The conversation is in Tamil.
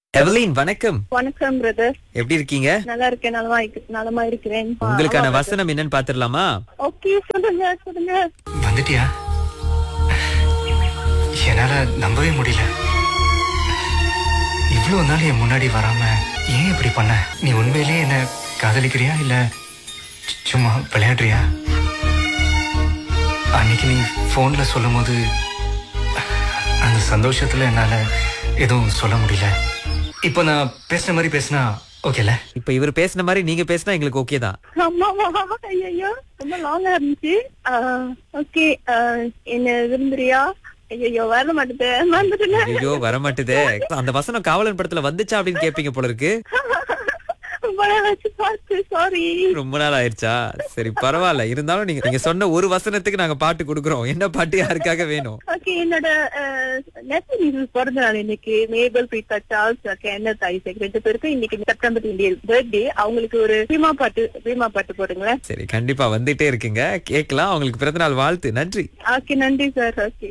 எவலின் வணக்கம் வணக்கம் பிரதர் எப்படி இருக்கீங்க நல்லா இருக்கேன் நலமா இருக்கு நலமா இருக்கிறேன் உங்களுக்கான வசனம் என்னன்னு பாத்துடலாமா ஓகே சொல்லுங்க சொல்லுங்க வந்துட்டியா என்னால நம்பவே முடியல இவ்வளவு நாள் என் முன்னாடி வராம ஏன் இப்படி பண்ண நீ உண்மையிலேயே என்ன காதலிக்கிறியா இல்ல சு- சும்மா விளையாடுறியா அன்னைக்கு நீ போன்ல சொல்லும்போது அந்த சந்தோஷத்துல என்னால எதுவும் சொல்ல முடியல இப்போ நான் பேசுன மாதிரி பேசினா ஓகேல இப்ப இவர் பேசின மாதிரி நீங்க பேசினா எங்களுக்கு ஓகே தான் ஆமாவா ஐயோ ரொம்ப லாங்கா இருந்துச்சு ஓகே என்ன விரும்புறியா ஐயோ வர மாட்டேன் வந்துட்டேன் ஐயோ வரமாட்டுதே அந்த வசனம் காவலன் படத்துல வந்துச்சா அப்படின்னு கேப்பீங்க போல இருக்கு வச்சு பார்த்து சாரி ரொம்ப நாள் ஆயிருச்சா சரி பரவாயில்ல இருந்தாலும் நீங்க நீங்க சொன்ன ஒரு வசனத்துக்கு நாங்க பாட்டு கொடுக்குறோம் என்ன பாட்டு யாருக்காக வேணும் ஓகே என்னோட நெசன் பிறந்த நாள் இன்னைக்கு மேபல் பிரீதா சார்ல்ஸ் என்ன ஐசக் ரெண்டு பேருக்கு இன்னைக்கு செப்டம்பர் டுவெண்ட்டி பர்த்டே அவங்களுக்கு ஒரு பீமா பாட்டு பீமா பாட்டு போடுங்களேன் சரி கண்டிப்பா வந்துட்டே இருக்குங்க கேட்கலாம் அவங்களுக்கு பிறந்தநாள் வாழ்த்து நன்றி ஓகே நன்றி சார் ஓகே